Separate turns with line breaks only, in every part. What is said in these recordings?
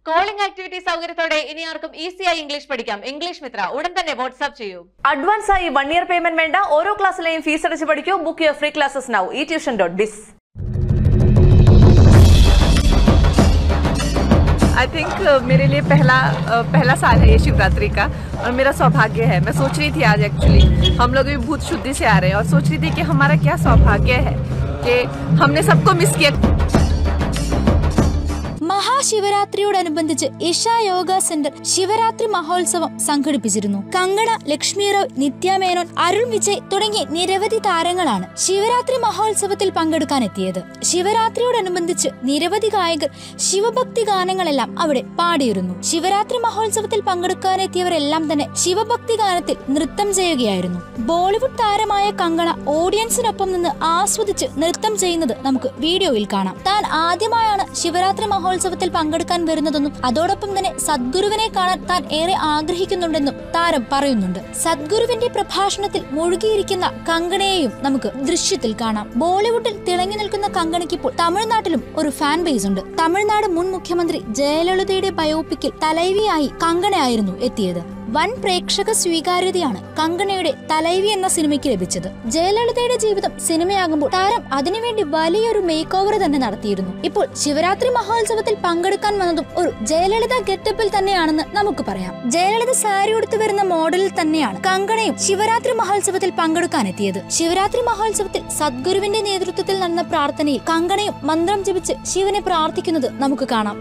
calling activity സൗകര്യത്തോടെ ഇനി ആർക്കും ഈസിയായി ഇംഗ്ലീഷ് പഠിക്കാം ഇംഗ്ലീഷ് മിത്ര ഉടൻ തന്നെ വാട്സ്ആപ്പ് ചെയ്യൂ
അഡ്വാൻസ് ആയി വൺ ഇയർ പേയ്മെന്റ് വേണ്ട ഓരോ ക്ലാസ്സിലെയും ഫീസ് അടച്ച് പഠിക്കൂ book your free classes now ഈ tuition dot biz
I think मेरे लिए पहला अ, पहला साल है ये शिवरात्रि का और मेरा सौभाग्य है मैं सोच रही थी आज एक्चुअली हम लोग भी भूत शुद्धि से आ रहे हैं और सोच रही थी कि हमारा क्या सौभाग्य है कि हमने सबको मिस किया
മഹാശിവരാത്രിയോടനുബന്ധിച്ച് ഇഷ യോഗ സെന്റർ ശിവരാത്രി മഹോത്സവം സംഘടിപ്പിച്ചിരുന്നു കങ്കണ ലക്ഷ്മി റോയ് നിത്യ മേനോൻ അരുൺ വിജയ് തുടങ്ങിയ നിരവധി താരങ്ങളാണ് ശിവരാത്രി മഹോത്സവത്തിൽ പങ്കെടുക്കാൻ എത്തിയത് ശിവരാത്രിയോടനുബന്ധിച്ച് നിരവധി ഗായകർ ശിവഭക്തി ഗാനങ്ങളെല്ലാം അവിടെ പാടിയിരുന്നു ശിവരാത്രി മഹോത്സവത്തിൽ പങ്കെടുക്കാനെത്തിയവരെല്ലാം തന്നെ ശിവഭക്തി ഗാനത്തിൽ നൃത്തം ചെയ്യുകയായിരുന്നു ബോളിവുഡ് താരമായ കങ്കണ ഓഡിയൻസിനൊപ്പം നിന്ന് ആസ്വദിച്ച് നൃത്തം ചെയ്യുന്നത് നമുക്ക് വീഡിയോയിൽ കാണാം താൻ ആദ്യമായാണ് ശിവരാത്രി മഹോത്സവത്തിൽ പങ്കെടുക്കാൻ വരുന്നതെന്നും അതോടൊപ്പം തന്നെ സദ്ഗുരുവിനെ കാണാൻ താൻ ഏറെ ആഗ്രഹിക്കുന്നുണ്ടെന്നും താരം പറയുന്നുണ്ട് സദ്ഗുരുവിന്റെ പ്രഭാഷണത്തിൽ മുഴുകിയിരിക്കുന്ന കങ്കണയെയും നമുക്ക് ദൃശ്യത്തിൽ കാണാം ബോളിവുഡിൽ തിളങ്ങി നിൽക്കുന്ന കങ്കണയ്ക്ക് ഇപ്പോൾ തമിഴ്നാട്ടിലും ഒരു ഫാൻ ബേസ് ഉണ്ട് തമിഴ്നാട് മുൻ മുഖ്യമന്ത്രി ജയലളിതയുടെ ബയോപിക്കിൽ തലൈവിയായി കങ്കണയായിരുന്നു എത്തിയത് വൻ പ്രേക്ഷക സ്വീകാര്യതയാണ് കങ്കണയുടെ തലൈവി എന്ന സിനിമയ്ക്ക് ലഭിച്ചത് ജയലളിതയുടെ ജീവിതം സിനിമയാകുമ്പോൾ താരം അതിനുവേണ്ടി വലിയൊരു മേക്ക് ഓവർ തന്നെ നടത്തിയിരുന്നു ഇപ്പോൾ ശിവരാത്രി മഹോത്സവത്തിൽ പങ്കെടുക്കാൻ വന്നതും ഒരു ജയലളിത ഗെറ്റപ്പിൽ തന്നെയാണെന്ന് നമുക്ക് പറയാം ജയലളിത സാരി ഉടുത്തു വരുന്ന മോഡലിൽ തന്നെയാണ് കങ്കണയും ശിവരാത്രി മഹോത്സവത്തിൽ പങ്കെടുക്കാൻ എത്തിയത് ശിവരാത്രി മഹോത്സവത്തിൽ സദ്ഗുരുവിന്റെ നേതൃത്വത്തിൽ നടന്ന പ്രാർത്ഥനയിൽ കങ്കണയും മന്ത്രം ജപിച്ച് ശിവനെ പ്രാർത്ഥിക്കുന്നത് നമുക്ക് കാണാം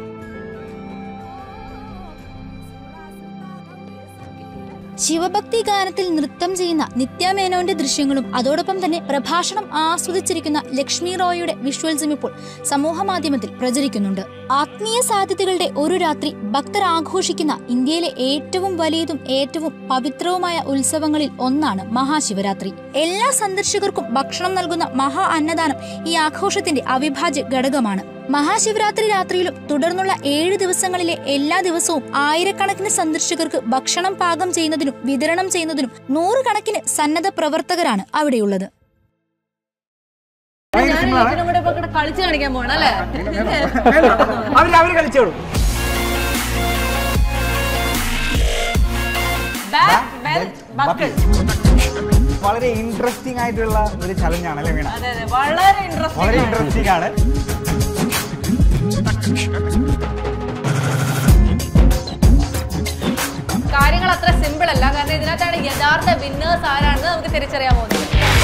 ശിവഭക്തി ഗാനത്തിൽ നൃത്തം ചെയ്യുന്ന നിത്യമേനോന്റെ ദൃശ്യങ്ങളും അതോടൊപ്പം തന്നെ പ്രഭാഷണം ആസ്വദിച്ചിരിക്കുന്ന ലക്ഷ്മി റോയിയുടെ വിഷ്വൽസും ഇപ്പോൾ സമൂഹ മാധ്യമത്തിൽ പ്രചരിക്കുന്നുണ്ട് ആത്മീയ സാധ്യതകളുടെ ഒരു രാത്രി ഭക്തർ ആഘോഷിക്കുന്ന ഇന്ത്യയിലെ ഏറ്റവും വലിയതും ഏറ്റവും പവിത്രവുമായ ഉത്സവങ്ങളിൽ ഒന്നാണ് മഹാശിവരാത്രി എല്ലാ സന്ദർശകർക്കും ഭക്ഷണം നൽകുന്ന മഹാ അന്നദാനം ഈ ആഘോഷത്തിന്റെ അവിഭാജ്യ ഘടകമാണ് മഹാശിവരാത്രി രാത്രിയിലും തുടർന്നുള്ള ഏഴ് ദിവസങ്ങളിലെ എല്ലാ ദിവസവും ആയിരക്കണക്കിന് സന്ദർശകർക്ക് ഭക്ഷണം പാകം ചെയ്യുന്നതിനും വിതരണം ചെയ്യുന്നതിനും നൂറുകണക്കിന് സന്നദ്ധ പ്രവർത്തകരാണ് അവിടെയുള്ളത്
കളിച്ചു കാണിക്കാൻ പോകണം അല്ലേ
അവര് അവര് കളിച്ചോളും വളരെ ഇൻട്രസ്റ്റിംഗ് ആയിട്ടുള്ള ഒരു ചലഞ്ചാണ് അല്ലേ വീണ
വളരെ ഇൻട്രസ്റ്റ്
വളരെ ഇൻട്രസ്റ്റിംഗ് ആണ്
കാര്യങ്ങൾ അത്ര സിമ്പിൾ അല്ല കാരണം ഇതിനകത്താണ് യഥാർത്ഥ വിന്നേഴ്സ് ആരാണെന്ന് നമുക്ക് തിരിച്ചറിയാൻ പോകുന്നത്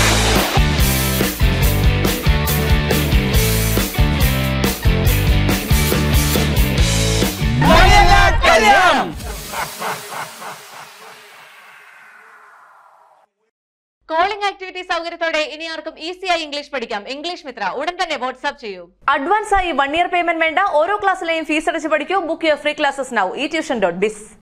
കോളിംഗ് ആക്ടിവിറ്റി സൗകര്യത്തോടെ ഇനി ആർക്കും ഈസിയായി ഇംഗ്ലീഷ് പഠിക്കാം ഇംഗ്ലീഷ് മിത്ര ഉടൻ തന്നെ വാട്സ്ആപ്പ് ചെയ്യൂ
അഡ്വാൻസ് ആയി വൺ ഇയർ പേയ്മെന്റ് വേണ്ട ഓരോ ക്ലാസ്സിലെയും ഫീസ് അടച്ച് പഠിക്കൂ book your free classes now ഈ ട്യൂഷൻ ഡോട്ട് ബിസ്